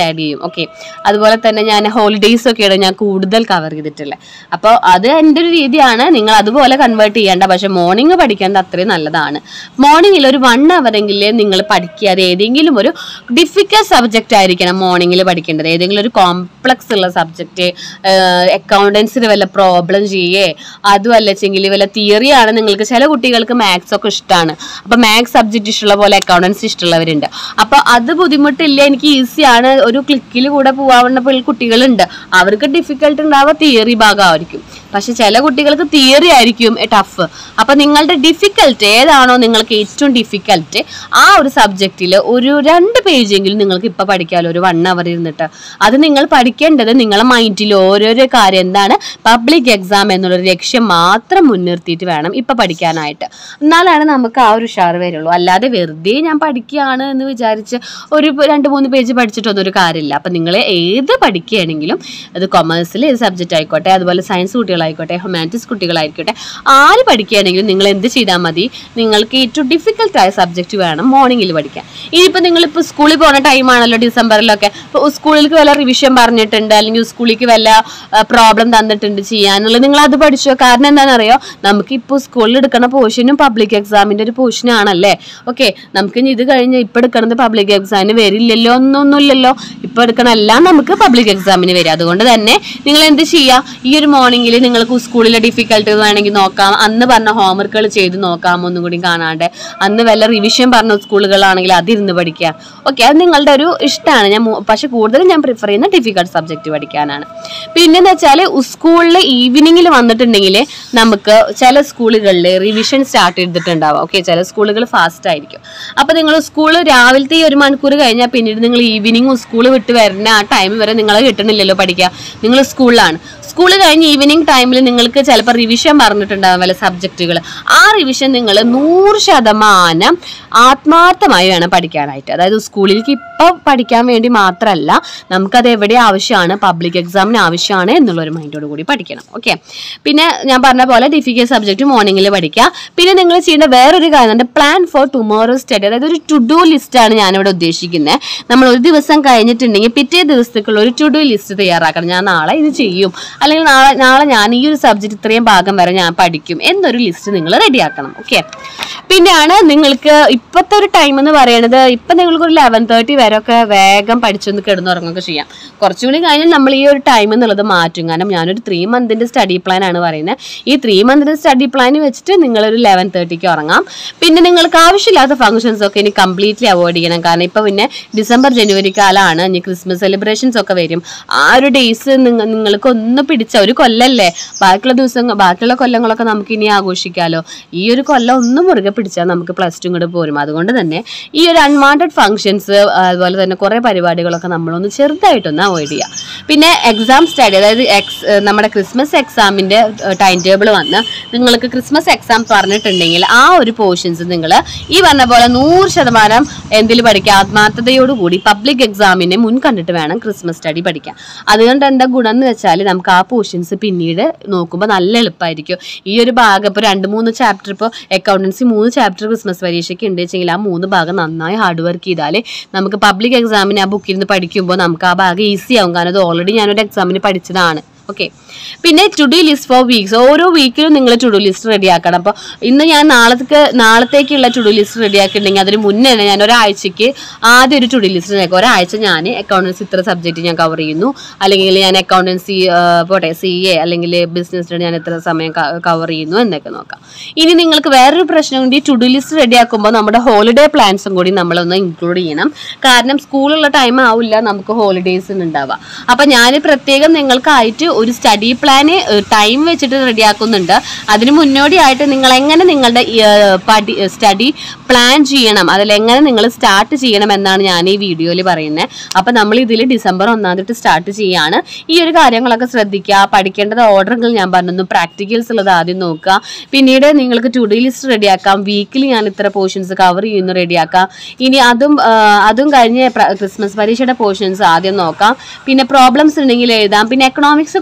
Speaker 1: ആഡ് ചെയ്യും ഓക്കെ അതുപോലെ തന്നെ ഞാൻ ഹോളിഡേയ്സ് ഒക്കെയാണ് ഞാൻ കൂടുതൽ കവർ ചെയ്തിട്ടുള്ളത് അപ്പോൾ അത് എൻ്റെ ഒരു രീതിയാണ് നിങ്ങൾ അതുപോലെ കൺവേർട്ട് ചെയ്യേണ്ട പക്ഷെ മോർണിംഗ് പഠിക്കേണ്ടത് അത്രയും നല്ലതാണ് മോർണിംഗിൽ ഒരു വൺ അവറെങ്കിലും നിങ്ങൾ പഠിക്കുക അത് ഏതെങ്കിലും ഒരു ഡിഫിക്കൽട്ട് സബ്ജക്റ്റ് ആയിരിക്കണം മോർണിംഗിൽ പഠിക്കേണ്ടത് ഏതെങ്കിലും ഒരു കോംപ്ലക്സ് ഉള്ള സബ്ജക്റ്റ് അക്കൗണ്ടൻസിന് വല്ല പ്രോബ്ലം ചെയ്യേ അതും അല്ലെച്ചെങ്കിൽ വല്ല തിയറി ആണ് നിങ്ങൾക്ക് ചില കുട്ടികൾക്ക് മാത്സ് ഒക്കെ ഇഷ്ടമാണ് അപ്പൊ മാത്സ് സബ്ജക്റ്റ് ഇഷ്ടമുള്ള പോലെ അക്കൗണ്ടൻസി ഇഷ്ടമുള്ളവരുണ്ട് അപ്പൊ അത് ബുദ്ധിമുട്ടില്ല എനിക്ക് ഈസിയാണ് ഒരു ക്ലിക്കിൽ കൂടെ പോവാവുന്ന പിള്ള- കുട്ടികളുണ്ട് അവർക്ക് ഡിഫിക്കൽട്ട് ഉണ്ടാവുക തിയറി ഭാഗമായിരിക്കും പക്ഷെ ചില കുട്ടികൾക്ക് തിയറി ആയിരിക്കും ടഫ് അപ്പൊ നിങ്ങളുടെ ഡിഫിക്കൽട്ട് ഏതാണോ നിങ്ങൾക്ക് ഏറ്റവും ഡിഫിക്കൽട്ട് ആ ഒരു സബ്ജക്റ്റിൽ ഒരു രണ്ട് പേജെങ്കിലും നിങ്ങൾക്ക് ഇപ്പൊ പഠിക്കാമല്ലോ ഒരു വൺ അവർ ഇരുന്നിട്ട് അത് നിങ്ങൾ പഠിക്കേണ്ടത് നിങ്ങളെ മൈൻഡിൽ ഓരോരോ കാര്യം എന്താണ് പബ്ലിക് എക്സാം എന്നുള്ളൊരു ലക്ഷ്യം മാത്രം മുൻനിർത്തിയിട്ട് വേണം ഇപ്പൊ പഠിക്കാനായിട്ട് എന്നാലാണ് നമുക്ക് ആ ഒരു ഉഷാർ വരുള്ളൂ അല്ലാതെ വെറുതെ ഞാൻ പഠിക്കുകയാണ് എന്ന് വിചാരിച്ച് ഒരു പ- രണ്ട് മൂന്ന് പേജ് പഠിച്ചിട്ടൊന്നും ഒരു കാര്യമില്ല അപ്പൊ നിങ്ങൾ ഏത് പഠിക്കുകയാണെങ്കിലും അത് കൊമേഴ്സിൽ ഏത് സബ്ജക്റ്റ് ആയിക്കോട്ടെ അതുപോലെ സയൻസ് കുട്ടികളായിക്കോട്ടെ ഹ്യൂമാനിറ്റീസ് കുട്ടികളായിക്കോട്ടെ ആര് പഠിക്കുകയാണെങ്കിലും നിങ്ങൾ എന്ത് ചെയ്താൽ മതി നിങ്ങൾക്ക് ഏറ്റവും ഡിഫിക്കൽട്ട് ആയ സബ്ജക്റ്റ് വേണം മോർണിംഗിൽ പഠിക്കാൻ ഇനിയിപ്പോൾ നിങ്ങളിപ്പോൾ സ്കൂളിൽ പോകുന്ന ടൈമാണല്ലോ ഡിസംബറിലൊക്കെ ഇപ്പോൾ സ്കൂളിലേക്ക് വല്ല റിവിഷൻ പറഞ്ഞിട്ടുണ്ട് അല്ലെങ്കിൽ സ്കൂളിലേക്ക് വല്ല പ്രോബ്ലം തന്നിട്ടുണ്ട് ചെയ്യാനുള്ളത് നിങ്ങൾ അത് പഠിച്ചോ കാരണം എന്താണെന്നറിയോ നമുക്ക് ഇപ്പോൾ സ്കൂളിൽ എടുക്കുന്ന പോർഷനും പബ്ലിക് എക്സാമിന്റെ ഒരു പോർഷൻ ആണല്ലേ ഓക്കെ നമുക്ക് ഇനി ഇത് കഴിഞ്ഞ് ഇപ്പൊ എടുക്കണത് പബ്ലിക് എക്സാമിന് വരില്ലല്ലോ ഒന്നൊന്നുമില്ലല്ലോ ഇപ്പൊ എടുക്കണ എല്ലാം നമുക്ക് പബ്ലിക് എക്സാമിന് വരും അതുകൊണ്ട് തന്നെ നിങ്ങൾ എന്ത് ചെയ്യുക ഈ ഒരു മോർണിംഗിൽ നിങ്ങൾക്ക് സ്കൂളിലെ ഡിഫിക്കൽട്ട് വേണമെങ്കിൽ നോക്കാം അന്ന് പറഞ്ഞ ഹോംവർക്കുകൾ ചെയ്ത് നോക്കാം ഒന്നും കൂടി കാണാണ്ട് അന്ന് വല്ല റിവിഷൻ പറഞ്ഞ സ്കൂളുകളാണെങ്കിൽ അതിരുന്ന് പഠിക്കുക ഓക്കെ അത് നിങ്ങളുടെ ഒരു ഇഷ്ടമാണ് ഞാൻ മു- പക്ഷെ കൂടുതലും ഞാൻ പ്രിഫർ ചെയ്യുന്ന ഡിഫിക്കൽട്ട് സബ്ജക്റ്റ് പഠിക്കാനാണ് പിന്നെന്ന് വെച്ചാൽ സ്കൂളിൽ ഈവനിങ്ങിൽ വന്നിട്ടുണ്ടെങ്കിൽ നമുക്ക് ചില സ്കൂളുകളിൽ റിവിഷൻ സ്റ്റാർട്ട് ചെയ്തിട്ടുണ്ടാവാം ഓക്കെ ചില സ്കൂളുകൾ ഫാസ്റ്റ് ആയിരിക്കും അപ്പൊ നിങ്ങൾ സ്കൂൾ രാവിലത്തെ ഈ ഒരു മണിക്കൂർ കഴിഞ്ഞാൽ പിന്നീട് നിങ്ങൾ ഈവനിങ്ങും സ്കൂൾ വിട്ട് വരുന്ന ആ ടൈം വരെ നിങ്ങളെ കിട്ടണില്ലല്ലോ പഠിക്കുക നിങ്ങൾ സ്കൂളിലാണ് സ്കൂൾ കഴിഞ്ഞ് ഈവനിങ് ടൈമിൽ നിങ്ങൾക്ക് ചിലപ്പോൾ റിവിഷൻ പറഞ്ഞിട്ടുണ്ടാകും വല്ല സബ്ജക്റ്റുകൾ ആ റിവിഷൻ നിങ്ങൾ നൂറ് ശതമാനം ആത്മാർത്ഥമായി വേണം പഠിക്കാനായിട്ട് അതായത് സ്കൂളിലേക്ക് ഇപ്പം പഠിക്കാൻ വേണ്ടി മാത്രമല്ല നമുക്കത് എവിടെ ആവശ്യമാണ് പബ്ലിക് എക്സാമിന് ആവശ്യമാണ് എന്നുള്ള ഒരു മൈൻഡോട് കൂടി പഠിക്കണം ഓക്കെ പിന്നെ ഞാൻ പറഞ്ഞ പോലെ ഡിഫിക്കൽട്ട് സബ്ജക്റ്റ് മോർണിംഗിൽ പഠിക്കുക പിന്നെ നിങ്ങൾ ചെയ്യേണ്ട വേറൊരു കാര്യം പ്ലാൻ ഫോർ ടുമോറോ സ്റ്റഡി അതായത് ഒരു ടു ഡു ലിസ്റ്റ് ആണ് ഞാനിവിടെ ഉദ്ദേശിക്കുന്നത് നമ്മൾ ഒരു ദിവസം കഴിഞ്ഞിട്ടുണ്ടെങ്കിൽ പിറ്റേ ദിവസത്തേക്കുള്ള ഒരു ടു ഡു ലിസ്റ്റ് തയ്യാറാക്കണം ഞാൻ നാളെ ഇത് ചെയ്യും അല്ലെങ്കിൽ നാളെ നാളെ ഞാൻ ഈ ഒരു സബ്ജക്റ്റ് ഇത്രയും ഭാഗം വരെ ഞാൻ പഠിക്കും എന്നൊരു ലിസ്റ്റ് നിങ്ങൾ റെഡിയാക്കണം ഓക്കെ പിന്നെയാണ് നിങ്ങൾക്ക് ഇപ്പോഴത്തെ ഒരു ടൈം എന്ന് പറയുന്നത് ഇപ്പം നിങ്ങൾക്ക് ഒരു ലെവൻ തേർട്ടി വരെ ഒക്കെ വേഗം പഠിച്ചൊന്ന് കിടന്നുറങ്ങുകയൊക്കെ ചെയ്യാം കുറച്ചുകൂടി കഴിഞ്ഞാൽ നമ്മൾ ഈ ഒരു ടൈം എന്നുള്ളത് മാറ്റും കാരണം ഞാനൊരു ത്രീ മന്തിന്റെ സ്റ്റഡി പ്ലാൻ ആണ് പറയുന്നത് ഈ ത്രീ മന്തിന്റെ സ്റ്റഡി പ്ലാൻ വെച്ചിട്ട് നിങ്ങൾ ഒരു ലെവൻ തേർട്ടിക്ക് ഉറങ്ങാം പിന്നെ നിങ്ങൾക്ക് ആവശ്യമില്ലാത്ത ഫംഗ്ഷൻസ് ഒക്കെ ഇനി കംപ്ലീറ്റ്ലി അവോയ്ഡ് ചെയ്യണം കാരണം ഇപ്പൊ പിന്നെ ഡിസംബർ ജനുവരി കാലമാണ് ഇനി ക്രിസ്മസ് സെലിബ്രേഷൻസ് ഒക്കെ വരും ആ ഒരു ഡേയ്സ് നിങ്ങൾക്ക് ഒന്ന് പിടിച്ച ഒരു കൊല്ലല്ലേ ബാക്കിയുള്ള ദിവസം ബാക്കിയുള്ള കൊല്ലങ്ങളൊക്കെ നമുക്ക് ഇനി ആഘോഷിക്കാലോ ഈ ഒരു കൊല്ലം ഒന്ന് മുറുകെ പിടിച്ചാൽ നമുക്ക് പ്ലസ് ടു ഇങ്ങോട്ട് പോരും അതുകൊണ്ട് തന്നെ ഈ ഒരു അൺവാണ്ടഡ് ഫംഗ്ഷൻസ് അതുപോലെ തന്നെ കുറെ പരിപാടികളൊക്കെ നമ്മളൊന്ന് ചെറുതായിട്ടൊന്ന് അവോയ്ഡ് ചെയ്യുക പിന്നെ എക്സാം സ്റ്റഡി അതായത് എക്സ് നമ്മുടെ ക്രിസ്മസ് എക്സാമിന്റെ ടൈം ടേബിൾ വന്ന് നിങ്ങൾക്ക് ക്രിസ്മസ് എക്സാം പറഞ്ഞിട്ടുണ്ടെങ്കിൽ ആ ഒരു പോർഷൻസ് നിങ്ങൾ ഈ പറഞ്ഞ പോലെ നൂറ് ശതമാനം എന്തിൽ പഠിക്കുക ആത്മാർത്ഥതയോടുകൂടി പബ്ലിക് എക്സാമിനെ മുൻ കണ്ടിട്ട് വേണം ക്രിസ്മസ് സ്റ്റഡി പഠിക്കാൻ അതുകൊണ്ട് എന്താ ഗുണം എന്ന് വെച്ചാൽ നമുക്ക് ആ പോർഷൻസ് പിന്നീട് നോക്കുമ്പോൾ നല്ല എളുപ്പമായിരിക്കും ഈ ഒരു ഭാഗം ഇപ്പോൾ രണ്ട് മൂന്ന് ചാപ്റ്റർ ഇപ്പോൾ അക്കൗണ്ടൻസി മൂന്ന് ചാപ്റ്റർ ക്രിസ്മസ് പരീക്ഷയ്ക്ക് ഉണ്ട് വെച്ചെങ്കിൽ ആ മൂന്ന് ഭാഗം നന്നായി ഹാർഡ് വർക്ക് ചെയ്താൽ നമുക്ക് പബ്ലിക് എക്സാമിന് ആ ബുക്കിൽ നിന്ന് പഠിക്കുമ്പോൾ നമുക്ക് ആ ഭാഗം ഈസി ആവും കാരണം അത് ഓൾറെഡി ഞാനൊരു എക്സാമിന് പഠിച്ചതാണ് ഓക്കെ പിന്നെ to do list for weeks ഓരോ വീക്കിലും നിങ്ങൾ ടു ഡു ലിസ്റ്റ് റെഡിയാക്കണം അപ്പോൾ ഇന്ന് ഞാൻ നാളത്തേക്ക് നാളത്തേക്കുള്ള ടു ഡു ലിസ്റ്റ് റെഡിയാക്കിയിട്ടുണ്ടെങ്കിൽ അതിന് മുന്നേ തന്നെ ഞാൻ ഒരാഴ്ചയ്ക്ക് ആദ്യം ഒരു ടു ഡു ലിസ്റ്റ് നോക്കാം ഒരാഴ്ച ഞാൻ അക്കൗണ്ടൻസി ഇത്ര സബ്ജക്റ്റ് ഞാൻ കവർ ചെയ്യുന്നു അല്ലെങ്കിൽ ഞാൻ അക്കൗണ്ടൻസി പോട്ടെ സി എ അല്ലെങ്കിൽ ബിസിനസ് സ്റ്റഡി ഞാൻ എത്ര സമയം കവർ ചെയ്യുന്നു എന്നൊക്കെ നോക്കാം ഇനി നിങ്ങൾക്ക് വേറൊരു പ്രശ്നം കൊണ്ട് ഈ ടു ഡു ലിസ്റ്റ് റെഡിയാക്കുമ്പോൾ നമ്മുടെ ഹോളിഡേ പ്ലാൻസും കൂടി നമ്മളൊന്ന് ഇൻക്ലൂഡ് ചെയ്യണം കാരണം സ്കൂളുള്ള ടൈം ആവില്ല നമുക്ക് ഹോളിഡേയ്സ് ഉണ്ടാവുക അപ്പം ഞാൻ പ്രത്യേകം നിങ്ങൾക്കായിട്ട് ഒരു സ്റ്റഡി പ്ലാന് ടൈം വെച്ചിട്ട് റെഡിയാക്കുന്നുണ്ട് അതിന് മുന്നോടിയായിട്ട് നിങ്ങൾ എങ്ങനെ നിങ്ങളുടെ ഈ, ഏർ, പഠി സ്റ്റഡി പ്ലാൻ ചെയ്യണം അതിൽ എങ്ങനെ നിങ്ങൾ സ്റ്റാർട്ട് ചെയ്യണം എന്നാണ് ഞാൻ ഈ വീഡിയോയിൽ പറയുന്നത് അപ്പം നമ്മൾ ഇതിൽ ഡിസംബർ ഒന്നാം തൊട്ട് സ്റ്റാർട്ട് ചെയ്യാണ് ഈ ഒരു കാര്യങ്ങളൊക്കെ ശ്രദ്ധിക്കുക പഠിക്കേണ്ടത് ഓർഡറുകൾ ഞാൻ പറഞ്ഞു പ്രാക്ടിക്കൽസ് ഉള്ളത് ആദ്യം നോക്കുക പിന്നീട് നിങ്ങൾക്ക് ടു ഡേ ലിസ്റ്റ് റെഡിയാക്കാം വീക്കിലി ഞാൻ ഇത്ര പോർഷൻസ് കവർ ചെയ്യുന്നു റെഡിയാക്കാം ഇനി അതും ആ, അതും കഴിഞ്ഞ് പ്ര- ക്രിസ്മസ് പരീക്ഷയുടെ പോർഷൻസ് ആദ്യം നോക്കാം പിന്നെ പ്രോബ്ലംസ് ഉണ്ടെങ്കിൽ എഴുതാം പിന്നെ എക്കണോമിക്സ് ഒക്കെ എന്ന് പറയുമ്പോൾ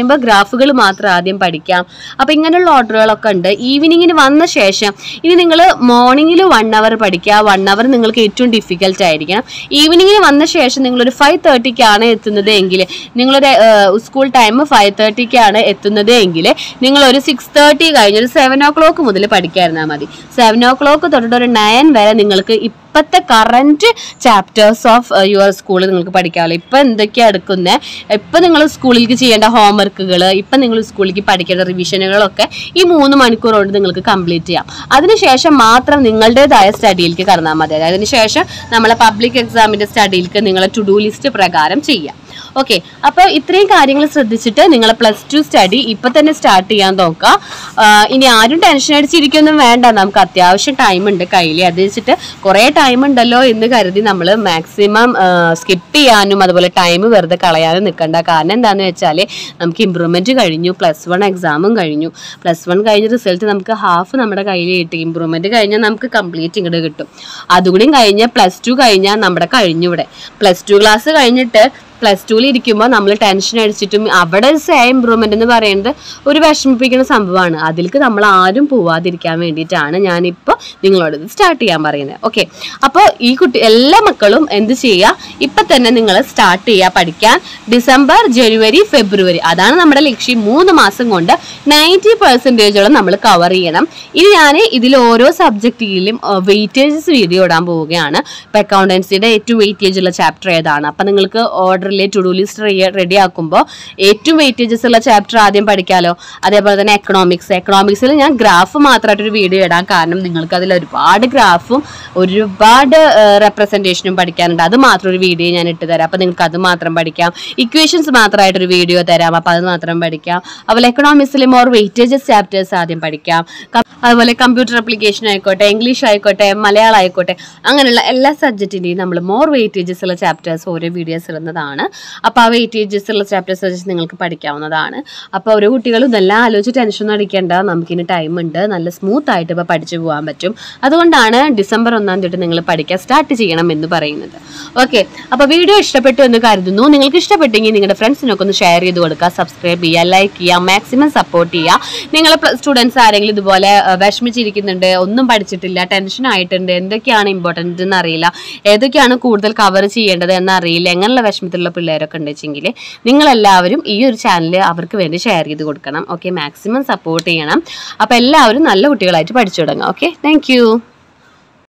Speaker 1: കഴിയുമ്പോൾ ഗ്രാഫുകൾ മാത്രം ആദ്യം പഠിക്കാം അപ്പോൾ ഇങ്ങനെയുള്ള ഓർഡറുകളൊക്കെ ഉണ്ട് ഈവനിങ്ങിന് വന്ന ശേഷം ഇനി നിങ്ങൾ മോർണിംഗിൽ വൺ അവർ പഠിക്കുക വൺ അവർ നിങ്ങൾക്ക് ഏറ്റവും ഡിഫിക്കൽട്ട് ആയിരിക്കണം ഈവനിങ്ങിന് വന്ന ശേഷം നിങ്ങളൊരു ഫൈവ് തേർട്ടിക്കാണ് എത്തുന്നത് എങ്കിൽ നിങ്ങളുടെ സ്കൂൾ ടൈം ഫൈവ് തേർട്ടിക്കാണ് എത്തുന്നത് എങ്കിൽ നിങ്ങൾ ഒരു സിക്സ് തേർട്ടി കഴിഞ്ഞ് ഒരു സെവൻ ഓ ക്ലോക്ക് മുതൽ പഠിക്കാതിരുന്നാൽ മതി സെവൻ ഓ ക്ലോക്ക് തൊട്ടിട്ട് ഒരു നയൻ വരെ നിങ്ങൾക്ക് ഇപ്പോഴത്തെ കറന്റ് ചാപ്റ്റേഴ്സ് ഓഫ് യുവർ സ്കൂളിൽ നിങ്ങൾക്ക് പഠിക്കാമല്ലോ ഇപ്പം എന്തൊക്കെയാണ് എടുക്കുന്നത് ഇപ്പം നിങ്ങൾ സ്കൂളിലേക്ക് ചെയ്യേണ്ട ഹോംവർക്കുകൾ ഇപ്പം നിങ്ങൾ സ്കൂളിലേക്ക് പഠിക്കേണ്ട റിവിഷനുകളൊക്കെ ഈ മൂന്ന് മണിക്കൂർ കൊണ്ട് നിങ്ങൾക്ക് കംപ്ലീറ്റ് ചെയ്യാം അതിനുശേഷം മാത്രം നിങ്ങളുടേതായ സ്റ്റഡിയിലേക്ക് കടന്നാൽ മതി അതിനുശേഷം നമ്മളെ പബ്ലിക് എക്സാമിൻ്റെ സ്റ്റഡിയിലേക്ക് നിങ്ങളെ ടു ഡു ലിസ്റ്റ് പ്രകാരം ചെയ്യാം ഓക്കെ അപ്പോൾ ഇത്രയും കാര്യങ്ങൾ ശ്രദ്ധിച്ചിട്ട് നിങ്ങൾ പ്ലസ് ടു സ്റ്റഡി ഇപ്പം തന്നെ സ്റ്റാർട്ട് ചെയ്യാൻ നോക്കുക ആഹ് ഇനി ആരും ടെൻഷൻ അടിച്ചിരിക്കൊന്നും വേണ്ട നമുക്ക് അത്യാവശ്യം ടൈം ഉണ്ട് കയ്യിൽ അത് വെച്ചിട്ട് കുറേ ടൈം ഉണ്ടല്ലോ എന്ന് കരുതി നമ്മൾ മാക്സിമം സ്കിപ്പ് ചെയ്യാനും അതുപോലെ ടൈം വെറുതെ കളയാനും നിൽക്കണ്ട കാരണം എന്താണെന്ന് വെച്ചാൽ നമുക്ക് ഇമ്പ്രൂവ്മെൻറ്റ് കഴിഞ്ഞു പ്ലസ് വൺ എക്സാമും കഴിഞ്ഞു പ്ലസ് വൺ കഴിഞ്ഞ റിസൾട്ട് നമുക്ക് ഹാഫ് നമ്മുടെ കയ്യിൽ കിട്ടി ഇമ്പ്രൂവ്മെൻറ്റ് കഴിഞ്ഞാൽ നമുക്ക് കംപ്ലീറ്റ് ഇങ്ങോട്ട് കിട്ടും അതുകൂടി കഴിഞ്ഞ് പ്ലസ് ടു കഴിഞ്ഞാൽ നമ്മുടെ കഴിഞ്ഞു ഇവിടെ പ്ലസ് ടു ക്ലാസ് കഴിഞ്ഞിട്ട് പ്ലസ് ടുവിൽ ഇരിക്കുമ്പോൾ നമ്മൾ ടെൻഷൻ അടിച്ചിട്ടും അവിടെ ഒരു സേ ഇമ്പ്രൂവ്മെന്റ് എന്ന് പറയുന്നത് ഒരു വിഷമിപ്പിക്കുന്ന സംഭവമാണ് അതിലേക്ക് നമ്മൾ ആരും പോവാതിരിക്കാൻ വേണ്ടിയിട്ടാണ് ഞാനിപ്പോൾ നിങ്ങളോട് ഇത് സ്റ്റാർട്ട് ചെയ്യാൻ പറയുന്നത് ഓക്കെ അപ്പോൾ ഈ കുട്ടി എല്ലാ മക്കളും എന്ത് ചെയ്യുക ഇപ്പം തന്നെ നിങ്ങൾ സ്റ്റാർട്ട് ചെയ്യുക പഠിക്കാൻ ഡിസംബർ ജനുവരി ഫെബ്രുവരി അതാണ് നമ്മുടെ ലക്ഷ്യം മൂന്ന് മാസം കൊണ്ട് നയൻറ്റി പെർസെൻറ്റേജോളം നമ്മൾ കവർ ചെയ്യണം ഇനി ഞാൻ ഇതിൽ ഓരോ സബ്ജക്റ്റിലും വെയിറ്റേജസ് വീഡിയോ ഇടാൻ പോവുകയാണ് ഇപ്പം അക്കൗണ്ടൻസിയുടെ ഏറ്റവും വെയിറ്റേജ് ഉള്ള ചാപ്റ്റർ ഏതാണ് അപ്പം നിങ്ങൾക്ക് ഓർഡറിലെ ടു ഡു ലിസ്റ്റ് റെഡി ആക്കുമ്പോൾ ഏറ്റവും വെയിറ്റേജസ് ഉള്ള ചാപ്റ്റർ ആദ്യം പഠിക്കാമല്ലോ അതേപോലെ തന്നെ എക്കണോമിക്സ് എക്കണോമിക്സിൽ ഞാൻ ഗ്രാഫ് മാത്രമായിട്ടൊരു വീഡിയോ ഇടാൻ കാരണം നിങ്ങൾക്ക് അതിൽ ഒരുപാട് ഗ്രാഫും ഒരുപാട് റെപ്രസെൻറ്റേഷനും പഠിക്കാനുണ്ട് അത് മാത്രം ഒരു വീഡിയോ ഞാൻ ഇട്ട് തരാം അപ്പം നിങ്ങൾക്ക് അത് മാത്രം പഠിക്കാം ഇക്വേഷൻസ് മാത്രമായിട്ടൊരു വീഡിയോ തരാം അപ്പം അത് മാത്രം പഠിക്കാം അതുപോലെ എക്കണോമിക്സിൽ മോർ വെയിറ്റേജസ് ചാപ്റ്റേഴ്സ് ആദ്യം പഠിക്കാം കം- അതുപോലെ കമ്പ്യൂട്ടർ അപ്ലിക്കേഷൻ ആയിക്കോട്ടെ ഇംഗ്ലീഷ് ആയിക്കോട്ടെ മലയാളം ആയിക്കോട്ടെ അങ്ങനെയുള്ള എല്ലാ സബ്ജക്റ്റിൻ്റെയും നമ്മൾ മോർ വെയിറ്റേജസ് ഉള്ള ചാപ്റ്റേഴ്സ് ഓരോ വീഡിയോസ് ഇടുന്നതാണ് അപ്പോൾ ആ വെയിറ്റേജസ് ഉള്ള ചാപ്റ്റേഴ്സ് വെച്ച് നിങ്ങൾക്ക് പഠിക്കാവുന്നതാണ് അപ്പോൾ ഓരോ കുട്ടികളും ഇതെല്ലാം ആലോചിച്ച് ടെൻഷൻ അടിക്കേണ്ട നമുക്കിനി ടൈം ഉണ്ട് നല്ല സ്മൂത്ത് ആയിട്ട് ഇപ്പോൾ പഠിച്ചു പോകാൻ പറ്റും അതുകൊണ്ടാണ് ഡിസംബർ ഒന്നാം തീയതി നിങ്ങൾ പഠിക്കാൻ സ്റ്റാർട്ട് ചെയ്യണം എന്ന് പറയുന്നത് ഓക്കെ അപ്പോൾ വീഡിയോ ഇഷ്ടപ്പെട്ടു എന്ന് കരുതുന്നു നിങ്ങൾക്ക് ഇഷ്ടപ്പെട്ടെങ്കിൽ നിങ്ങളുടെ ഫ്രണ്ട്സിനൊക്കെ ഒന്ന് ഷെയർ ചെയ്ത് കൊടുക്കുക സബ്സ്ക്രൈബ് ചെയ്യുക ലൈക്ക് ചെയ്യുക മാക്സിമം സപ്പോർട്ട് ചെയ്യുക നിങ്ങൾ സ്റ്റുഡൻസ് ആരെങ്കിലും ഇതുപോലെ ആ, വിഷമിച്ചിരിക്കുന്നുണ്ട് ഒന്നും പഠിച്ചിട്ടില്ല ടെൻഷൻ ആയിട്ടുണ്ട് എന്തൊക്കെയാണ് ഇമ്പോർട്ടൻ്റ് എന്ന് അറിയില്ല ഏതൊക്കെയാണ് കൂടുതൽ കവർ ചെയ്യേണ്ടത് എന്ന് അറിയില്ല എങ്ങനെയുള്ള വിഷമത്തിലുള്ള പിള്ളേരൊക്കെ ഉണ്ടെച്ചെങ്കിൽ നിങ്ങളെല്ലാവരും ഈ ഒരു ചാനൽ അവർക്ക് വേണ്ടി ഷെയർ ചെയ്ത് കൊടുക്കണം ഓക്കെ മാക്സിമം സപ്പോർട്ട് ചെയ്യണം അപ്പോൾ എല്ലാവരും നല്ല കുട്ടികളായിട്ട് പഠിച്ചു തുടങ്ങാം ഓക്കെ താങ്ക്